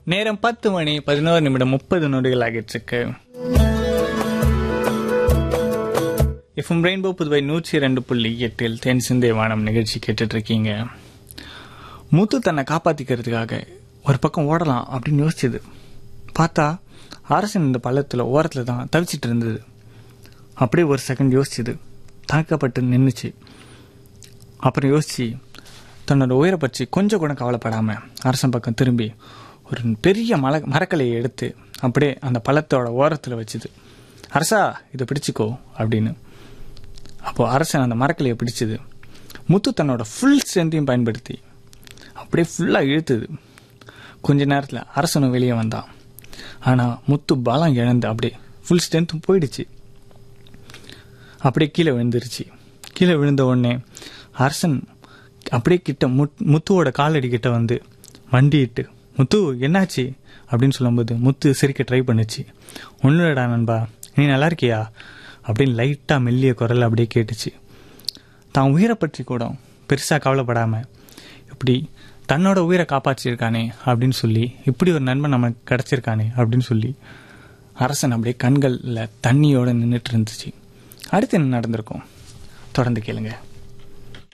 நேரம் பத்து மணி பதினோரு நிமிடம் முப்பது நொடிகள் ஆகிட்டு எஃப்எம் ரெயின்போ புதுவை நூற்றி ரெண்டு புள்ளி எட்டில் தென் சிந்தை வானம் நிகழ்ச்சி கேட்டுட்டு இருக்கீங்க முத்து தன்னை காப்பாத்திக்கிறதுக்காக ஒரு பக்கம் ஓடலாம் அப்படின்னு யோசிச்சது பார்த்தா அரசன் இந்த பள்ளத்தில் ஓரத்தில் தான் தவிச்சிட்டு இருந்தது அப்படியே ஒரு செகண்ட் யோசிச்சது தாக்கப்பட்டு நின்றுச்சு அப்புறம் யோசிச்சு தன்னோட உயரை பற்றி கொஞ்சம் கூட கவலைப்படாமல் அரசன் பக்கம் திரும்பி ஒரு பெரிய மலை மரக்கலையை எடுத்து அப்படியே அந்த பழத்தோட ஓரத்தில் வச்சுது அரசா இதை பிடிச்சிக்கோ அப்படின்னு அப்போது அரசன் அந்த மரக்கலையை பிடிச்சது முத்து தன்னோட ஃபுல் ஸ்ட்ரென்த்தையும் பயன்படுத்தி அப்படியே ஃபுல்லாக இழுத்துது கொஞ்ச நேரத்தில் அரசனும் வெளியே வந்தான் ஆனால் முத்து பலம் இழந்து அப்படியே ஃபுல் ஸ்ட்ரென்த்தும் போயிடுச்சு அப்படியே கீழே விழுந்துருச்சு கீழே விழுந்த உடனே அரசன் அப்படியே கிட்ட முத் முத்துவோட காலடி கிட்ட வந்து வண்டிட்டு முத்து என்னாச்சு அப்படின்னு சொல்லும்போது முத்து சிரிக்க ட்ரை பண்ணுச்சு ஒன்றுடா நண்பா நீ நல்லா இருக்கியா அப்படின்னு லைட்டாக மெல்லிய குரல் அப்படியே கேட்டுச்சு தான் உயிரை பற்றி கூட பெருசாக கவலைப்படாமல் இப்படி தன்னோட உயிரை காப்பாற்றியிருக்கானே அப்படின்னு சொல்லி இப்படி ஒரு நண்பன் நமக்கு கிடச்சிருக்கானே அப்படின்னு சொல்லி அரசன் அப்படியே கண்களில் தண்ணியோடு நின்றுட்டு இருந்துச்சு அடுத்து என்ன நடந்திருக்கும் தொடர்ந்து கேளுங்க